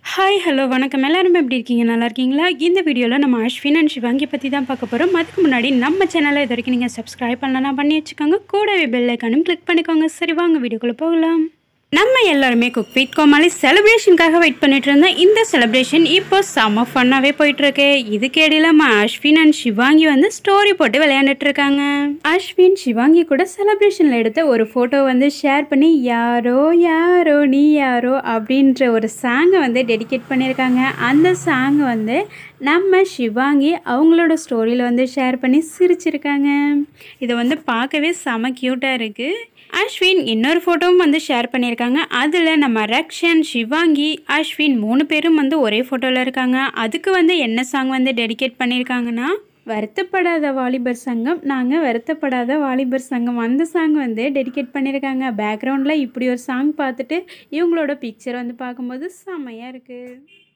hi hello வணக்கம் எல்லாரும் எப்படி இருக்கீங்க நல்லா இருக்கீங்களா இந்த வீடியோவில் நம்ம அஸ்வின் அண்ட் சிவாங்கி பற்றி தான் பார்க்க போகிறோம் அதுக்கு முன்னாடி நம்ம சேனலை இது வரைக்கும் நீங்கள் சப்ஸ்கிரைப் பண்ணலன்னா பண்ணி வச்சுக்கோங்க கூடவே பெல் ஐக்கானும் கிளிக் பண்ணிக்கோங்க சரி வாங்க வீடியோக்குள்ளே போகலாம் நம்ம எல்லாருமே குக் வித் கோமாளி செலிப்ரேஷனுக்காக வெயிட் பண்ணிட்டு இருந்தோம் இந்த செலிப்ரேஷன் இப்போ செம்ம ஃபன்னாகவே போயிட்டு இருக்கு இதுக்கு இடையில நம்ம அஸ்வின் அண்ட் சிவாங்கி வந்து ஸ்டோரி போட்டு விளையாண்டுட்டு இருக்காங்க அஸ்வின் சிவாங்கி கூட செலிப்ரேஷனில் எடுத்த ஒரு ஃபோட்டோ வந்து ஷேர் பண்ணி யாரோ யாரோ நீ யாரோ அப்படின்ற ஒரு சாங்கை வந்து டெடிகேட் பண்ணியிருக்காங்க அந்த சாங்கை வந்து நம்ம சிவாங்கி அவங்களோட ஸ்டோரியில் வந்து ஷேர் பண்ணி சிரிச்சிருக்காங்க இதை வந்து பார்க்கவே செம க்யூட்டாக இருக்குது அஸ்வின் இன்னொரு ஃபோட்டோவும் வந்து ஷேர் பண்ணியிருக்காங்க அதில் நம்ம ரக்ஷன் சிவாங்கி அஸ்வின் மூணு பேரும் வந்து ஒரே ஃபோட்டோவில் இருக்காங்க அதுக்கு வந்து என்ன சாங் வந்து டெடிகேட் பண்ணியிருக்காங்கன்னா வருத்தப்படாத வாலிபர் சங்கம் நாங்கள் வருத்தப்படாத வாலிபர் சங்கம் அந்த சாங் வந்து டெடிகேட் பண்ணியிருக்காங்க பேக்ரவுண்டில் இப்படி ஒரு சாங் பார்த்துட்டு இவங்களோட பிக்சர் வந்து பார்க்கும்போது செம்மையாக இருக்குது